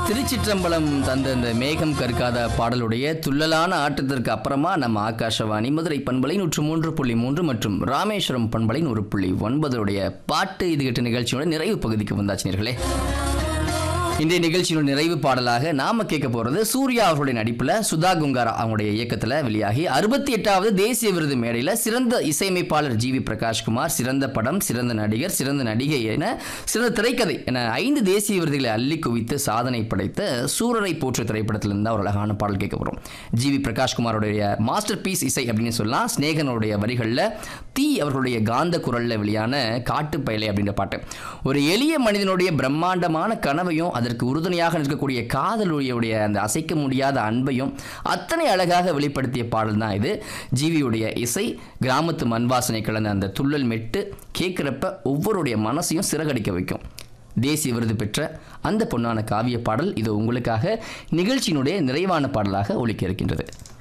திருச்சிற்றம்பலம் தந்த இந்த மேகம் கற்காத பாடலுடைய துள்ளலான ஆட்டத்திற்கு அப்புறமா நம்ம ஆகாஷவாணி மதுரை பண்பலை நூற்று மூன்று புள்ளி மூன்று மற்றும் ராமேஸ்வரம் பண்பலை நூறு புள்ளி ஒன்பதோடைய பாட்டு இது கட்ட நிகழ்ச்சியோட நிறைவு பகுதிக்கு வந்தாச்சு நேர்களே இன்றைய நிகழ்ச்சியோட நிறைவு பாடலாக நாம கேட்க போறது சூர்யா அவர்களுடைய நடிப்புல சுதா குங்காரா அவங்களுடைய இயக்கத்துல வெளியாகி அறுபத்தி எட்டாவது தேசிய விருது மேடையில சிறந்த இசையமைப்பாளர் ஜி வி பிரகாஷ்குமார் சிறந்த படம் சிறந்த நடிகர் சிறந்த நடிகை என சிறந்த திரைக்கதை என ஐந்து தேசிய விருதுகளை அள்ளி குவித்து சாதனை படைத்த சூரரை போற்று திரைப்படத்திலிருந்து ஒரு அழகான பாடல் கேட்க போறோம் ஜி வி பிரகாஷ்குமாரோடைய மாஸ்டர் பீஸ் இசை அப்படின்னு சொல்லலாம் ஸ்நேகனுடைய வரிகளில் தீ அவர்களுடைய காந்த குரல்ல வெளியான காட்டு பயலை அப்படின்ற பாட்டு ஒரு எளிய மனிதனுடைய பிரம்மாண்டமான கனவையும் அதற்கு உறுதுணையாக நிற்கக்கூடிய காதலுடைய அந்த அசைக்க முடியாத அன்பையும் அத்தனை அழகாக வெளிப்படுத்திய பாடல் தான் இது ஜீவியுடைய இசை கிராமத்து மண் வாசனை கலந்த அந்த துள்ளல் மெட்டு கேட்குறப்ப ஒவ்வொருடைய மனசையும் சிறகடிக்க வைக்கும் தேசிய விருது பெற்ற அந்த பொன்னான காவிய பாடல் இது உங்களுக்காக நிகழ்ச்சியினுடைய நிறைவான பாடலாக ஒலிக்க இருக்கின்றது